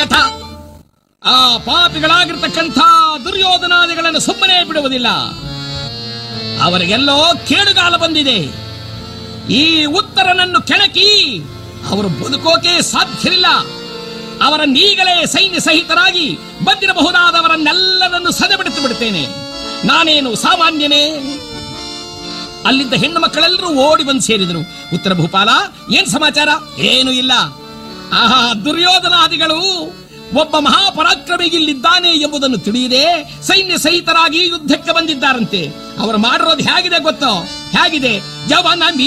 ಕಥ ಆ ಪಾಪಿಗಳಾಗಿರ್ತಕ್ಕಂಥ ದುರ್ಯೋಧನಾದಿಗಳನ್ನು ಸುಮ್ಮನೆ ಬಿಡುವುದಿಲ್ಲ ಅವರಿಗೆಲ್ಲೋ ಕೇಡುಗಾಲ ಬಂದಿದೆ ಈ ಉತ್ತರನನ್ನು ಕೆಣಕಿ ಅವರು ಬದುಕೋಕೆ ಸಾಧ್ಯವಿಲ್ಲ ಅವರನ್ನೀಗಲೇ ಸೈನ್ಯ ಸಹಿತರಾಗಿ ಬಂದಿರಬಹುದಾದವರನ್ನೆಲ್ಲರನ್ನು ಸದೆಬಿಡಿತು ಬಿಡುತ್ತೇನೆ ನಾನೇನು ಸಾಮಾನ್ಯನೇ ಅಲ್ಲಿದ್ದ ಹೆಣ್ಣು ಮಕ್ಕಳೆಲ್ಲರೂ ಓಡಿ ಬಂದು ಸೇರಿದರು ಉತ್ತರ ಭೂಪಾಲ ಏನ್ ಸಮಾಚಾರ ಏನು ಇಲ್ಲ ಆಹಾ ದುರ್ಯೋಧನಾದಿಗಳು ಒಬ್ಬ ಮಹಾಪರಾಕ್ರಮಿ ಇಲ್ಲಿದ್ದಾನೆ ಎಂಬುದನ್ನು ತಿಳಿಯದೆ ಸೈನ್ಯ ಸಹಿತರಾಗಿ ಯುದ್ಧಕ್ಕೆ ಬಂದಿದ್ದಾರಂತೆ ಅವರು ಮಾಡಿರೋದು ಹೇಗಿದೆ ಗೊತ್ತೋ ಹೇಗಿದೆ ಜವನ